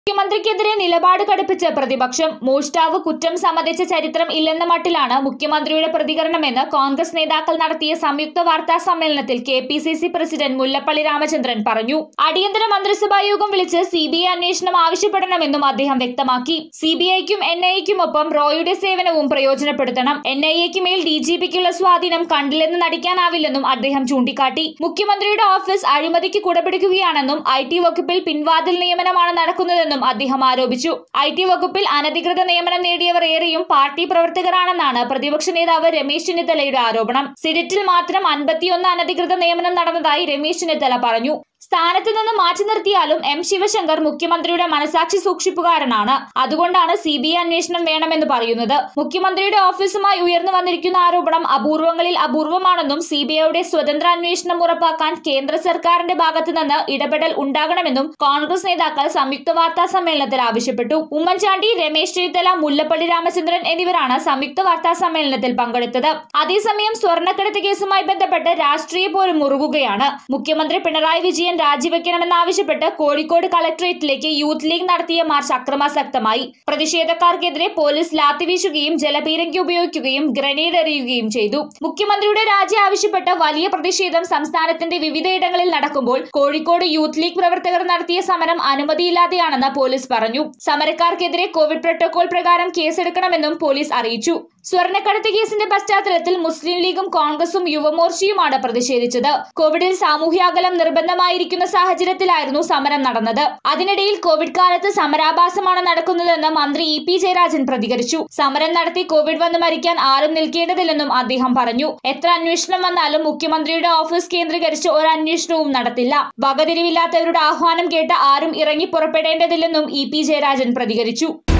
മുഖ്യമന്ത്രിക്കെതിരെ നിലപാട് കടുപ്പിച്ച് പ്രതിപക്ഷം മോഷ്ടാവ് കുറ്റം സമ്മതിച്ച ചരിത്രം ഇല്ലെന്ന മട്ടിലാണ് മുഖ്യമന്ത്രിയുടെ പ്രതികരണമെന്ന് കോൺഗ്രസ് നേതാക്കൾ നടത്തിയ സംയുക്ത വാർത്താ സമ്മേളനത്തിൽ K P C C president Mullappally Ramachandran പറഞ്ഞു അടിയന്തര മന്ത്രിസഭാ യോഗം വിളിച്ച് സി ബി ഐ അന്വേഷണം ആവശ്യപ്പെടണമെന്നും അദ്ദേഹം വ്യക്തമാക്കി സി ബി ഐക്കും എൻ ഐ എക്കുമൊപ്പം റോയുടെ സേവനവും പ്രയോജനപ്പെടുത്തണം എൻ ഐ എക്ക് മേൽ ഡി ജി പിക്കുള്ള സ്വാധീനം കണ്ടില്ലെന്ന് നടിക്കാനാവില്ലെന്നും അദ്ദേഹം ചൂണ്ടിക്കാട്ടി മുഖ്യമന്ത്രിയുടെ ഓഫീസ് അഴിമതിക്ക് കുടപിടിക്കുകയാണെന്നും ഐ ടി വകുപ്പിൽ പിൻവാതിൽ നിയമനമാണ് നടക്കുന്നതെന്നും അദ്ദേഹം ആരോപിച്ചു ഐ ടി വകുപ്പിൽ അനധികൃത നിയമനം നേടിയവർ ഏറെയും പാർട്ടി പ്രവർത്തകരാണെന്നാണ് പ്രതിപക്ഷ നേതാവ് രമേശ് ചെന്നിത്തലയുടെ ആരോപണം സിഡിറ്റിൽ മാത്രം അൻപത്തിയൊന്ന് അനധികൃത നിയമനം നടന്നതായി രമേശ് ചെന്നിത്തല പറഞ്ഞു സ്ഥാനത്ത് നിന്ന് മാറ്റി നിർത്തിയാലും എം ശിവശങ്കർ മുഖ്യമന്ത്രിയുടെ മനസാക്ഷി സൂക്ഷിപ്പുകാരനാണ് അതുകൊണ്ടാണ് സി ബി ഐ അന്വേഷണം വേണമെന്ന് പറയുന്നത് മുഖ്യമന്ത്രിയുടെ ഓഫീസുമായി ഉയർന്നു വന്നിരിക്കുന്ന ആരോപണം അപൂർവങ്ങളിൽ അപൂർവമാണെന്നും സി ബി ഐയുടെ സ്വതന്ത്ര അന്വേഷണം ഉറപ്പാക്കാൻ കേന്ദ്ര സർക്കാരിന്റെ ഭാഗത്തു നിന്ന് ഇടപെടൽ ഉണ്ടാകണമെന്നും കോൺഗ്രസ് നേതാക്കൾ സംയുക്ത വാർത്താ സമ്മേളനത്തിൽ ആവശ്യപ്പെട്ടു ഉമ്മൻചാണ്ടി രമേശ് ചെന്നിത്തല മുല്ലപ്പള്ളി രാമചന്ദ്രൻ എന്നിവരാണ് സംയുക്ത വാർത്താ സമ്മേളനത്തിൽ പങ്കെടുത്തത് അതേസമയം സ്വർണ്ണക്കടത്ത് കേസുമായി ബന്ധപ്പെട്ട് രാഷ്ട്രീയ പോരും മുറുകുകയാണ് മുഖ്യമന്ത്രി പിണറായി വിജയൻ രാജിവെക്കണമെന്നാവശ്യപ്പെട്ട് കോഴിക്കോട് കളക്ടറേറ്റിലേക്ക് യൂത്ത് ലീഗ് നടത്തിയ മാർച്ച് അക്രമാസക്തമായി പ്രതിഷേധക്കാർക്കെതിരെ പോലീസ് ലാത്തി വീശുകയും ജലപീരങ്കി ഉപയോഗിക്കുകയും ഗ്രനേഡ് എറിയുകയും ചെയ്തു മുഖ്യമന്ത്രിയുടെ രാജി ആവശ്യപ്പെട്ട് വലിയ പ്രതിഷേധം സംസ്ഥാനത്തിന്റെ വിവിധയിടങ്ങളിൽ നടക്കുമ്പോൾ കോഴിക്കോട് യൂത്ത് ലീഗ് പ്രവർത്തകർ നടത്തിയ സമരം അനുമതിയില്ലാതെയാണെന്ന് പോലീസ് പറഞ്ഞു സമരക്കാർക്കെതിരെ കോവിഡ് പ്രോട്ടോകോൾ പ്രകാരം കേസെടുക്കണമെന്നും പോലീസ് അറിയിച്ചു സ്വർണ്ണക്കടത്ത് കേസിന്റെ പശ്ചാത്തലത്തിൽ മുസ്ലിം ലീഗും കോൺഗ്രസും യുവമോർച്ചയുമാണ് പ്രതിഷേധിച്ചത് കോവിഡിൽ സാമൂഹ്യാകലം നിർബന്ധമായിരിക്കുന്ന സാഹചര്യത്തിലായിരുന്നു സമരം നടന്നത് അതിനിടയിൽ കോവിഡ് കാലത്ത് സമരാഭാസമാണ് നടക്കുന്നതെന്ന് മന്ത്രി ഇ പി ജയരാജൻ പ്രതികരിച്ചു സമരം നടത്തി കോവിഡ് വന്ന് മരിക്കാൻ ആരും നിൽക്കേണ്ടതില്ലെന്നും അദ്ദേഹം പറഞ്ഞു എത്ര അന്വേഷണം വന്നാലും മുഖ്യമന്ത്രിയുടെ ഓഫീസ് കേന്ദ്രീകരിച്ച് ഒരു അന്വേഷണവും നടത്തില്ല വകതിരിവില്ലാത്തവരുടെ ആഹ്വാനം കേട്ട് ആരും ഇറങ്ങി പുറപ്പെടേണ്ടതില്ലെന്നും ഇ പി ജയരാജൻ പ്രതികരിച്ചു